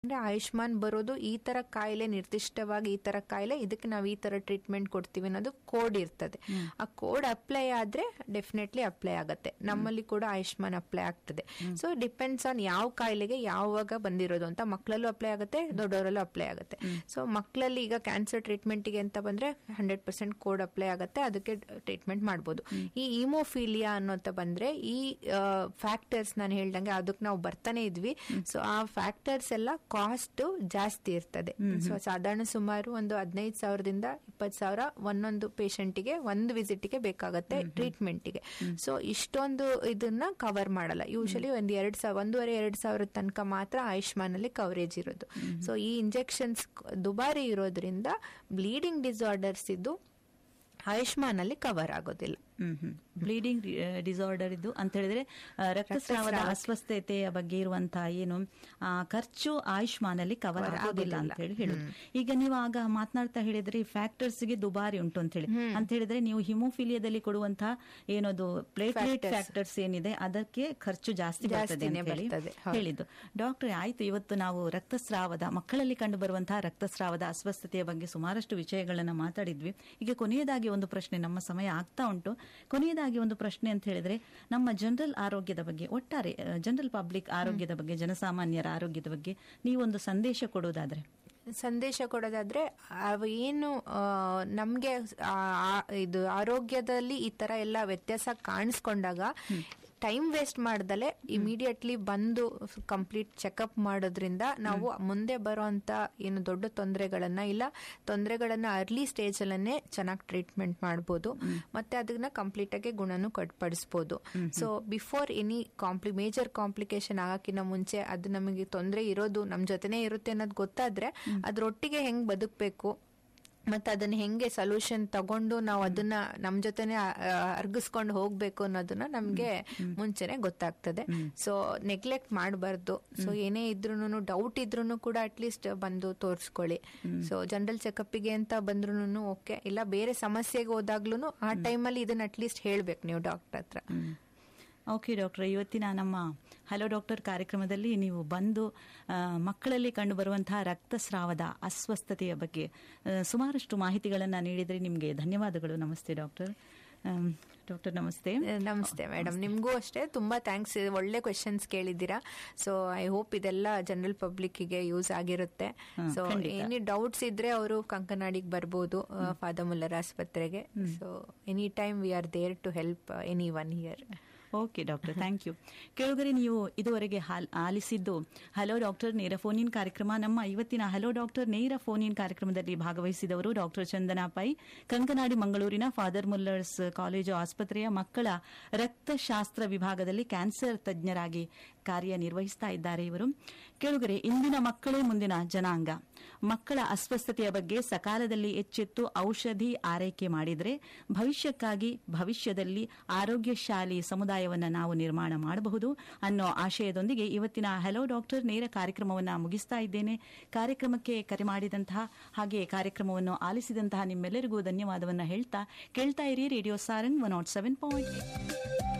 ಅಂದ್ರೆ ಆಯುಷ್ಮಾನ್ ಬರೋದು ಈ ತರ ಕಾಯಿಲೆ ನಿರ್ದಿಷ್ಟವಾಗಿ ಈ ತರ ಕಾಯಿಲೆ ಇದಕ್ಕೆ ನಾವು ಈ ತರ ಟ್ರೀಟ್ಮೆಂಟ್ ಕೊಡ್ತೀವಿ ಅನ್ನೋದು ಕೋಡ್ ಇರ್ತದೆ ಆ ಕೋಡ್ ಅಪ್ಲೈ ಆದ್ರೆ ಡೆಫಿನೆಟ್ಲಿ ಅಪ್ಲೈ ಆಗತ್ತೆ ನಮ್ಮಲ್ಲಿ ಕೂಡ ಆಯುಷ್ಮಾನ್ ಅಪ್ಲೈ ಆಗ್ತದೆ ಸೊ ಡಿಪೆಂಡ್ಸ್ ಆನ್ ಯಾವ ಕಾಯಿಲೆಗೆ ಯಾವಾಗ ಬಂದಿರೋದು ಅಂತ ಮಕ್ಕಳಲ್ಲೂ ಅಪ್ಲೈ ಆಗುತ್ತೆ ದೊಡ್ಡವರಲ್ಲೂ ಅಪ್ಲೈ ಆಗುತ್ತೆ ಸೊ ಮಕ್ಕಳಲ್ಲಿ ಈಗ ಕ್ಯಾನ್ಸರ್ ಟ್ರೀಟ್ಮೆಂಟ್ಗೆ ಅಂತ ಬಂದ್ರೆ ಹಂಡ್ರೆಡ್ ಪರ್ಸೆಂಟ್ ಕೋಡ್ ಅಪ್ಲೈ ಆಗುತ್ತೆ ಅದಕ್ಕೆ ಟ್ರೀಟ್ಮೆಂಟ್ ಮಾಡ್ಬೋದು ಈ ಇಮೋಫೀಲಿಯಾ ಅನ್ನೋಂತ ಬಂದ್ರೆ ಈ ಫ್ಯಾಕ್ಟರ್ಸ್ ನಾನು ಹೇಳ್ದಂಗೆ ಅದಕ್ಕೆ ನಾವು ಬರ್ತಾನೆ ಇದ್ವಿ ಸೊ ಆ ಫ್ಯಾಕ್ಟರ್ಸ್ ಎಲ್ಲ ಕಾಸ್ಟ್ ಜಾಸ್ತಿ ಇರ್ತದೆ ಸೊ ಸಾಧಾರಣ ಸುಮಾರು ಒಂದು ಹದಿನೈದು ಸಾವಿರದಿಂದ ಇಪ್ಪತ್ತು ಸಾವಿರ ಒಂದೊಂದು ಪೇಷಂಟಿಗೆ ಒಂದು ವಿಸಿಟ್ಗೆ ಬೇಕಾಗತ್ತೆ ಟ್ರೀಟ್ಮೆಂಟ್ಗೆ ಸೊ ಇಷ್ಟೊಂದು ಇದನ್ನ ಕವರ್ ಮಾಡಲ್ಲ ಯೂಶಲಿ ಒಂದ್ ಎರಡ್ ಸಾವಿರ ಒಂದೂವರೆ ಎರಡ್ ಸಾವಿರ ತನಕ ಮಾತ್ರ ಆಯುಷ್ಮಾನ್ ಅಲ್ಲಿ ಕವರೇಜ್ ಇರೋದು ಸೊ ಈ ಇಂಜೆಕ್ಷನ್ಸ್ ದುಬಾರಿ ಇರೋದ್ರಿಂದ ಬ್ಲೀಡಿಂಗ್ ಡಿಸಾರ್ಡರ್ಸ್ ಇದ್ದು ಆಯುಷ್ಮಾನ್ ಅಲ್ಲಿ ಕವರ್ ಆಗೋದಿಲ್ಲ ಬ್ಲೀಡಿಂಗ್ ಡಿಸಾರ್ಡರ್ ಇದು ಅಂತ ಹೇಳಿದ್ರೆ ಆ, ರಕ್ತಸ್ರಾವದ ಅಸ್ವಸ್ಥತೆಯ ಬಗ್ಗೆ ಇರುವಂತಹ ಏನು ಆ, ಖರ್ಚು ಆಯುಷ್ಮಾನ್ ಅಲ್ಲಿ ಕವರ್ ಆಗೋದಿಲ್ಲ ಅಂತ ಹೇಳಿ ಹೇಳುದು ಈಗ ನೀವು ಆಗ ಮಾತನಾಡ್ತಾ ಹೇಳಿದ್ರೆ ಫ್ಯಾಕ್ಟರ್ಸ್ ಗೆ ದುಬಾರಿ ಉಂಟು ಅಂತ ಹೇಳಿ ಅಂತ ಹೇಳಿದ್ರೆ ನೀವು ಹಿಮೋಫಿಲಿಯಾದಲ್ಲಿ ಕೊಡುವಂತಹ ಏನದು ಪ್ಲೇಟ್ಲೆಟ್ ಫ್ಯಾಕ್ಟರ್ಸ್ ಏನಿದೆ ಅದಕ್ಕೆ ಖರ್ಚು ಜಾಸ್ತಿ ಬರ್ತದೆ ಅಂತ ಜಾಸ್ತಿನೇ ಹೇಳಿ ಬರ್ತದೆ, ಹೌದು. ಹೇಳಿದ್ದು ಡಾಕ್ಟರ್ ಆಯ್ತು ಇವತ್ತು ನಾವು ರಕ್ತಸ್ರಾವದ ಮಕ್ಕಳಲ್ಲಿ ಕಂಡು ಬರುವಂತಹ ರಕ್ತಸ್ರಾವದ ಅಸ್ವಸ್ಥತೆಯ ಬಗ್ಗೆ ಸುಮಾರಷ್ಟು ವಿಷಯಗಳನ್ನ ಮಾತಾಡಿದ್ವಿ ಈಗ ಕೊನೆಯದಾಗಿ ಒಂದು ಪ್ರಶ್ನೆ ನಮ್ಮ ಸಮಯ ಆಗ್ತಾ ಉಂಟು ಕೊನೆಯದಾಗಿ ಒಂದು ಪ್ರಶ್ನೆ ಅಂತ ಹೇಳಿದ್ರೆ ನಮ್ಮ ಜನರಲ್ ಆರೋಗ್ಯದ ಬಗ್ಗೆ ಒಟ್ಟಾರೆ ಜನರಲ್ ಪಬ್ಲಿಕ್ ಆರೋಗ್ಯದ ಬಗ್ಗೆ ಜನಸಾಮಾನ್ಯರ ಆರೋಗ್ಯದ ಬಗ್ಗೆ ನೀವೊಂದು ಸಂದೇಶ ಕೊಡೋದಾದ್ರೆ ಸಂದೇಶ ಕೊಡೋದಾದ್ರೆ ಅವು ಏನು ಆ, ನಮ್ಗೆ ಆ, ಆ- ಇದು ಆರೋಗ್ಯದಲ್ಲಿ ಈ ತರ ಎಲ್ಲ ವ್ಯತ್ಯಾಸ ಕಾಣಿಸ್ಕೊಂಡಾಗ ಟೈಮ್ ವೇಸ್ಟ್ ಮಾಡ್ದಲೆ ಇಮಿಡಿಯೇಟ್ಲಿ ಬಂದು ಕಂಪ್ಲೀಟ್ ಚೆಕಪ್ ಮಾಡೋದ್ರಿಂದ ನಾವು ಮುಂದೆ ಬರೋಂತ ಏನು ದೊಡ್ಡ ತೊಂದರೆಗಳನ್ನ ಇಲ್ಲ ತೊಂದರೆಗಳನ್ನ ಅರ್ಲಿ ಸ್ಟೇಜ್ ಅಲ್ಲೇ ಚೆನ್ನಾಗಿ ಟ್ರೀಟ್ಮೆಂಟ್ ಮಾಡ್ಬೋದು ಮತ್ತೆ ಅದನ್ನ ಕಂಪ್ಲೀಟ್ ಆಗಿ ಗುಣನು ಕಟ್ಪಡಿಸ್ಬೋದು so before any compli major complication ಆಗಕ್ಕಿಂತ ಮುಂಚೆ ಅದು ನಮಗೆ ತೊಂದರೆ ಇರೋದು ನಮ್ ಜೊತೆನೇ ಇರುತ್ತೆ ಅನ್ನೋದು ಗೊತ್ತಾದ್ರೆ ಅದ್ರೊಟ್ಟಿಗೆ ಹೆಂಗ್ ಬದುಕಬೇಕು ಮತ್ತೆ ಅದನ್ನ ಹೆಂಗೆ ಸೊಲ್ಯೂಷನ್ ತಗೊಂಡು ನಾವು ಅದನ್ನ ನಮ್ ಜೊತೆನೆ ಅರ್ಗಿಸ್ಕೊಂಡು ಹೋಗ್ಬೇಕು ಅನ್ನೋದನ್ನ ನಮ್ಗೆ ಮುಂಚೆನೆ ಗೊತ್ತಾಗ್ತದೆ ಸೊ ನೆಗ್ಲೆಕ್ಟ್ ಮಾಡಬಾರ್ದು ಸೊ ಏನೇ ಇದ್ರೂನು ಡೌಟ್ ಇದ್ರೂನು ಕೂಡ ಅಟ್ಲೀಸ್ಟ್ ಬಂದು ತೋರಿಸ್ಕೊಳ್ಳಿ ಸೊ ಜನರಲ್ ಚೆಕಪ್ಗೆ ಅಂತ ಬಂದ್ರು ಓಕೆ ಇಲ್ಲ ಬೇರೆ ಸಮಸ್ಯೆಗೆ ಹೋದಾಗ್ಲೂ ಆ ಟೈಮಲ್ಲಿ ಇದನ್ನ ಅಟ್ಲೀಸ್ಟ್ ಹೇಳ್ಬೇಕು ನೀವು ಡಾಕ್ಟರ್ ಹತ್ರ ಓಕೆ ಡಾಕ್ಟರ್ ಇವತ್ತಿನ ನಮ್ಮ ಹಲೋ ಡಾಕ್ಟರ್ ಕಾರ್ಯಕ್ರಮದಲ್ಲಿ ನೀವು ಬಂದು ಆ, ಮಕ್ಕಳಲ್ಲಿ ಕಂಡುಬರುವಂತಹ ರಕ್ತಸ್ರಾವದ ಅಸ್ವಸ್ಥತೆಯ ಬಗ್ಗೆ ಆ, ಸುಮಾರಷ್ಟು ಮಾಹಿತಿಗಳನ್ನು ನೀಡಿದರೆ ನಿಮಗೆ ಧನ್ಯವಾದಗಳು ನಮಸ್ತೆ ಡಾಕ್ಟರ್ ಆಮ್, ಡಾಕ್ಟರ್ ನಮಸ್ತೆ ನಮಸ್ತೆ ಮೇಡಮ್ ನಿಮ್ಗೂ ಅಷ್ಟೇ ತುಂಬಾ ಥ್ಯಾಂಕ್ಸ್ ಒಳ್ಳೆ ಕ್ವೆಶನ್ಸ್ ಕೇಳಿದ್ದೀರಾ ಸೊ ಐ ಹೋಪ್ ಇದೆಲ್ಲ ಜನರಲ್ ಪಬ್ಲಿಕ್ಗೆ ಯೂಸ್ ಆಗಿರುತ್ತೆ ಹಾ, ಸೊ ಖಂಡಿತ. ಎನಿ ಡೌಟ್ಸ್ ಇದ್ರೆ ಅವರು ಕಂಕನಾಡಿಗೆ ಬರ್ಬೋದು ಫಾದರ್ ಮುಲ್ಲರ್ ಆಸ್ಪತ್ರೆಗೆ so any time we are there to help any one here okay doctor thank you ಕೆಳಗರೆ ನೀವು ಇದುವರೆಗೆ ಹಾಲ್- ಆಲಿಸಿದ್ದು ಹಲೋ ಡಾಕ್ಟರ್ ನೇರ ಫೋನ್ ಇನ್ ಕಾರ್ಯಕ್ರಮ ನಮ್ಮ ಇವತ್ತಿನ ಹಲೋ ಡಾಕ್ಟರ್ ನೇರ ಫೋನ್ ಇನ್ ಕಾರ್ಯಕ್ರಮದಲ್ಲಿ ಭಾಗವಹಿಸಿದವರು ಡಾಕ್ಟರ್ ಚಂದನಾ ಪೈ ಕಂಕನಾಡಿ ಮಂಗಳೂರಿನ ಫಾದರ್ ಮುಲ್ಲರ್ಸ್ ಕಾಲೇಜು ಆಸ್ಪತ್ರೆಯ ಮಕ್ಕಳ ರಕ್ತಶಾಸ್ತ್ರ ವಿಭಾಗದಲ್ಲಿ ಕ್ಯಾನ್ಸರ್ ತಜ್ಞರಾಗಿ ಕಾರ್ಯನಿರ್ವಹಿಸ್ತಾ ಇದ್ದಾರೆ ಇವರು ಕೆಳಗರೆ ಇಂದಿನ ಮಕ್ಕಳೇ ಮುಂದಿನ ಜನಾಂಗ ಮಕ್ಕಳ ಅಸ್ವಸ್ಥತೆಯ ಬಗ್ಗೆ ಸಕಾಲದಲ್ಲಿ ಎಚ್ಚೆತ್ತು ಔಷಧಿ ಆರೈಕೆ ಮಾಡಿದರೆ ಭವಿಷ್ಯಕ್ಕಾಗಿ ಭವಿಷ್ಯದಲ್ಲಿ ಆರೋಗ್ಯಶಾಲಿ ಸಮುದಾಯವನ್ನು ನಾವು ನಿರ್ಮಾಣ ಮಾಡಬಹುದು ಅನ್ನೋ ಆಶಯದೊಂದಿಗೆ ಇವತ್ತಿನ ಹಲೋ ಡಾಕ್ಟರ್ ನೇರ ಕಾರ್ಯಕ್ರಮವನ್ನು ಮುಗಿಸ್ತಾ ಇದ್ದೇನೆ ಕಾರ್ಯಕ್ರಮಕ್ಕೆ ಕರೆ ಮಾಡಿದಂತಹ ಹಾಗೆ ಕಾರ್ಯಕ್ರಮವನ್ನು ಆಲಿಸಿದಂತಹ ನಿಮ್ಮೆಲ್ಲರಿಗೂ ಧನ್ಯವಾದವನ್ನು ಹೇಳ್ತಾ ಕೇಳ್ತಾ ಇರಿ radio Sarang one nought seven point